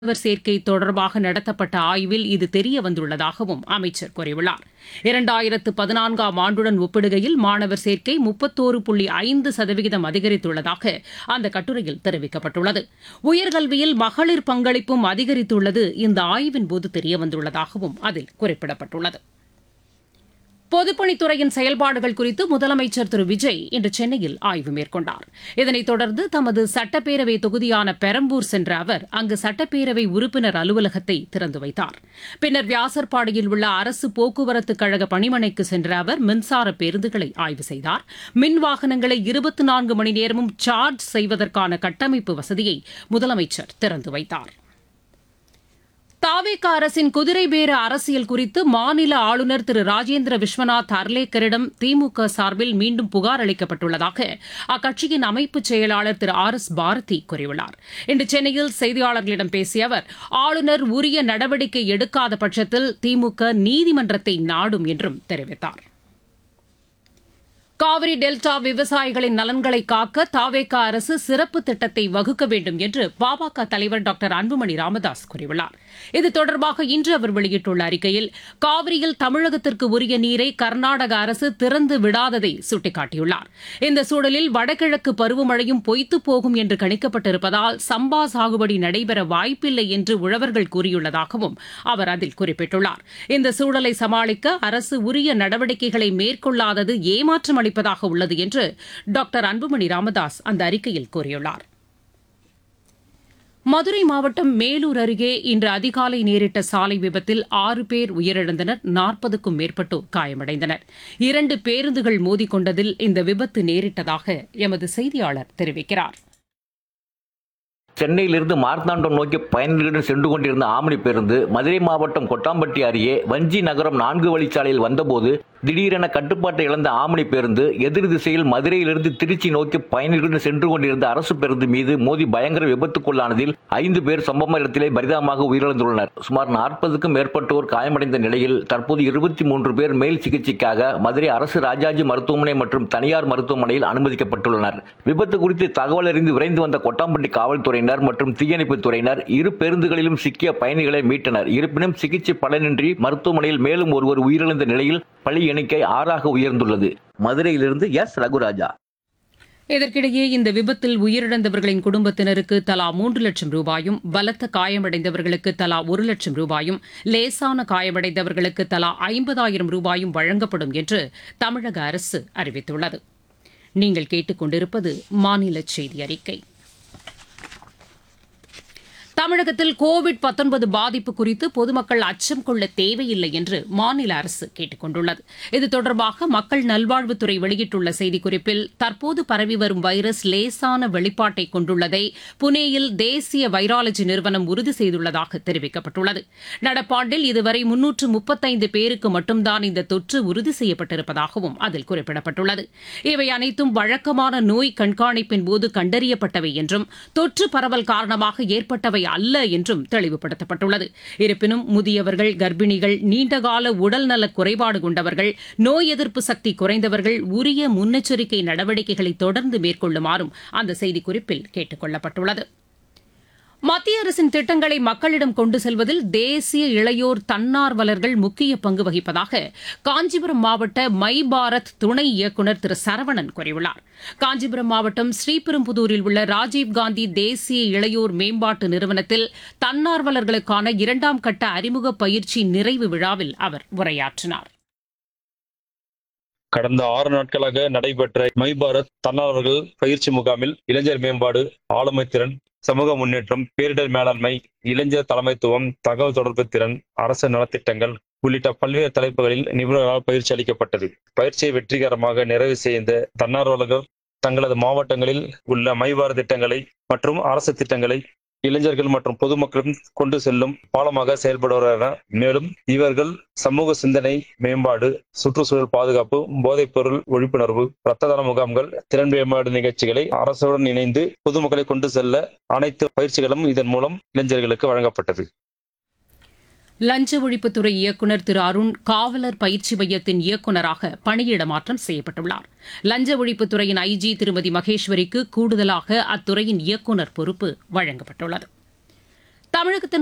மாணவர் சேர்க்கை தொடர்பாக நடத்தப்பட்ட ஆய்வில் இது தெரிய வந்துள்ளதாகவும் அமைச்சர் கூறியுள்ளார் இரண்டாயிரத்து பதினான்காம் ஆண்டுடன் ஒப்பிடுகையில் மாணவர் சேர்க்கை முப்பத்தோரு புள்ளி ஐந்து சதவிகிதம் அதிகரித்துள்ளதாக அந்த கட்டுரையில் தெரிவிக்கப்பட்டுள்ளது உயர்கல்வியில் மகளிர் பங்களிப்பும் அதிகரித்துள்ளது இந்த ஆய்வின்போது தெரியவந்துள்ளதாகவும் அதில் குறிப்பிடப்பட்டுள்ளது பொதுப்பணித்துறையின் செயல்பாடுகள் குறித்து முதலமைச்சர் திரு விஜய் இன்று சென்னையில் ஆய்வு மேற்கொண்டார் இதனைத் தொடர்ந்து தமது சட்டப்பேரவை தொகுதியான பெரம்பூர் சென்ற அவர் அங்கு சட்டப்பேரவை உறுப்பினர் அலுவலகத்தை திறந்து வைத்தார் பின்னர் வியாசர்பாடியில் உள்ள அரசு போக்குவரத்து கழக பணிமனைக்கு சென்ற அவர் மின்சார பேருந்துகளை ஆய்வு செய்தார் மின் வாகனங்களை இருபத்தி நான்கு மணி நேரமும் சார்ஜ் செய்வதற்கான கட்டமைப்பு வசதியை முதலமைச்சர் திறந்து வைத்தார் தாவேக அரசின் குதிரை பேர அரசியல் குறித்து மாநில ஆளுநர் திரு ராஜேந்திர விஸ்வநாத் அர்லேக்கரிடம் திமுக சார்பில் மீண்டும் புகார் அளிக்கப்பட்டுள்ளதாக அக்கட்சியின் அமைப்பு செயலாளர் திரு ஆர் எஸ் பாரதி கூறியுள்ளார் இன்று சென்னையில் செய்தியாளர்களிடம் பேசிய அவர் ஆளுநர் உரிய நடவடிக்கை எடுக்காத பட்சத்தில் திமுக நீதிமன்றத்தை நாடும் என்றும் தெரிவித்தார் காவிரி டெல்டா விவசாயிகளின் நலன்களை காக்க தாவேக அரசு சிறப்பு திட்டத்தை வகுக்க வேண்டும் என்று பாமக தலைவர் டாக்டர் அன்புமணி ராமதாஸ் கூறியுள்ளார் இது தொடர்பாக இன்று அவர் வெளியிட்டுள்ள அறிக்கையில் காவிரியில் தமிழகத்திற்கு உரிய நீரை கர்நாடக அரசு திறந்து விடாததை சுட்டிக்காட்டியுள்ளார் இந்த சூழலில் வடகிழக்கு பருவமழையும் பொய்த்து போகும் என்று கணிக்கப்பட்டிருப்பதால் சம்பா சாகுபடி நடைபெற வாய்ப்பில்லை என்று உழவர்கள் கூறியுள்ளதாகவும் அவர் அதில் குறிப்பிட்டுள்ளார் இந்த சூழலை சமாளிக்க அரசு உரிய நடவடிக்கைகளை மேற்கொள்ளாதது ஏமாற்றம் அளிப்பதாக உள்ளது என்று டாக்டர் அன்புமணி ராமதாஸ் அந்த அறிக்கையில் கூறியுள்ளார் மதுரை மாவட்டம் மேலூர் அருகே இன்று அதிகாலை நேரிட்ட சாலை விபத்தில் ஆறு பேர் உயிரிழந்தனர் நாற்பதுக்கும் மேற்பட்டோர் காயமடைந்தனர் இரண்டு பேருந்துகள் மோதிக்கொண்டதில் இந்த விபத்து நேரிட்டதாக எமது செய்தியாளர் தெரிவிக்கிறார் சென்னையிலிருந்து மார்த்தாண்டம் நோக்கி பயணிகளுடன் சென்று கொண்டிருந்த ஆமணி பேருந்து மதுரை மாவட்டம் கொட்டாம்பட்டி அருகே வஞ்சி நகரம் நான்கு வழிச்சாலையில் வந்தபோது திடீரென கட்டுப்பாட்டை இழந்த ஆமணி பேருந்து எதிர் திசையில் மதுரையிலிருந்து திருச்சி நோக்கி பயணிகளுடன் சென்று கொண்டிருந்த அரசு பேருந்து மீது மோதி பயங்கர விபத்துக்குள்ளானதில் ஐந்து பேர் சம்பவ இடத்திலே பரிதாபமாக உயிரிழந்துள்ளனர் சுமார் நாற்பதுக்கும் மேற்பட்டோர் காயமடைந்த நிலையில் தற்போது இருபத்தி மூன்று பேர் மேல் சிகிச்சைக்காக மதுரை அரசு ராஜாஜி மருத்துவமனை மற்றும் தனியார் மருத்துவமனையில் அனுமதிக்கப்பட்டுள்ளனர் விபத்து குறித்து தகவல் அறிந்து விரைந்து வந்த கொட்டாம்பட்டி காவல்துறையினர் மற்றும் தீயணைப்புத் துறையினர் இரு பேருந்துகளிலும் சிக்கிய பயணிகளை மீட்டனர் இருப்பினும் சிகிச்சை பலனின்றி மருத்துவமனையில் மேலும் ஒருவர் உயிரிழந்த நிலையில் பலி எண்ணிக்கை ஆறாக உயர்ந்துள்ளது மதுரையிலிருந்து எஸ் ரகுராஜா இதற்கிடையே இந்த விபத்தில் உயிரிழந்தவர்களின் குடும்பத்தினருக்கு தலா மூன்று லட்சம் ரூபாயும் பலத்த காயமடைந்தவர்களுக்கு தலா ஒரு லட்சம் ரூபாயும் லேசான காயமடைந்தவர்களுக்கு தலா ஐம்பதாயிரம் ரூபாயும் வழங்கப்படும் என்று தமிழக அரசு அறிவித்துள்ளது நீங்கள் கேட்டுக்கொண்டிருப்பது மாநில செய்தி அறிக்கை தமிழகத்தில் கோவிட் பாதிப்பு குறித்து பொதுமக்கள் அச்சம் கொள்ள தேவையில்லை என்று மாநில அரசு கேட்டுக் கொண்டுள்ளது இது தொடர்பாக மக்கள் நல்வாழ்வுத்துறை வெளியிட்டுள்ள செய்திக்குறிப்பில் தற்போது பரவி வரும் வைரஸ் லேசான வெளிப்பாட்டை கொண்டுள்ளதை புனேயில் தேசிய வைராலஜி நிறுவனம் உறுதி செய்துள்ளதாக தெரிவிக்கப்பட்டுள்ளது நடப்பாண்டில் இதுவரை முன்னூற்று முப்பத்தைந்து பேருக்கு மட்டும்தான் இந்த தொற்று உறுதி செய்யப்பட்டிருப்பதாகவும் அதில் குறிப்பிடப்பட்டுள்ளது இவை அனைத்தும் வழக்கமான நோய் கண்காணிப்பின் போது கண்டறியப்பட்டவை என்றும் தொற்று பரவல் காரணமாக ஏற்பட்டவை அல்ல என்றும் தெளிவுபடுத்தப்பட்டுள்ளது இருப்பினும் முதியவர்கள் கர்ப்பிணிகள் நீண்டகால உடல்நல குறைபாடு கொண்டவர்கள் நோய் எதிர்ப்பு சக்தி குறைந்தவர்கள் உரிய முன்னெச்சரிக்கை நடவடிக்கைகளை தொடர்ந்து மேற்கொள்ளுமாறும் அந்த செய்திக்குறிப்பில் கேட்டுக் கொள்ளப்பட்டுள்ளது மத்திய அரசின் திட்டங்களை மக்களிடம் கொண்டு செல்வதில் தேசிய இளையோர் தன்னார்வலர்கள் முக்கிய பங்கு வகிப்பதாக காஞ்சிபுரம் மாவட்ட மை பாரத் துணை இயக்குநர் திரு சரவணன் கூறியுள்ளார் காஞ்சிபுரம் மாவட்டம் ஸ்ரீபெரும்புதூரில் உள்ள ராஜீவ்காந்தி தேசிய இளையோர் மேம்பாட்டு நிறுவனத்தில் தன்னார்வலர்களுக்கான இரண்டாம் கட்ட அறிமுக பயிற்சி நிறைவு விழாவில் அவர் உரையாற்றினார் கடந்த ஆறு நாட்களாக நடைபெற்ற மை பாரத் தன்னார்வலர்கள் பயிற்சி முகாமில் இளைஞர் மேம்பாடு ஆளுமை திறன் சமூக முன்னேற்றம் பேரிடர் மேலாண்மை இளைஞர் தலைமைத்துவம் தகவல் தொடர்பு திறன் அரசு நலத்திட்டங்கள் உள்ளிட்ட பல்வேறு தலைப்புகளில் நிபுணர்களால் பயிற்சி அளிக்கப்பட்டது பயிற்சியை வெற்றிகரமாக நிறைவு செய்த தன்னார்வலர்கள் தங்களது மாவட்டங்களில் உள்ள மைபார திட்டங்களை மற்றும் அரசு திட்டங்களை இளைஞர்கள் மற்றும் பொதுமக்களும் கொண்டு செல்லும் பாலமாக செயல்படுவார்கள் மேலும் இவர்கள் சமூக சிந்தனை மேம்பாடு சுற்றுச்சூழல் பாதுகாப்பு போதைப் பொருள் விழிப்புணர்வு ரத்த தான முகாம்கள் திறன் மேம்பாடு நிகழ்ச்சிகளை அரசுடன் இணைந்து பொதுமக்களை கொண்டு செல்ல அனைத்து பயிற்சிகளும் இதன் மூலம் இளைஞர்களுக்கு வழங்கப்பட்டது லஞ்ச ஒழிப்புத்துறை இயக்குநர் திரு அருண் காவலர் பயிற்சி மையத்தின் இயக்குநராக பணியிட மாற்றம் செய்யப்பட்டுள்ளார் லஞ்ச ஒழிப்புத்துறையின் ஐஜி திருமதி மகேஸ்வரிக்கு கூடுதலாக அத்துறையின் இயக்குநர் பொறுப்பு வழங்கப்பட்டுள்ளது தமிழகத்தின்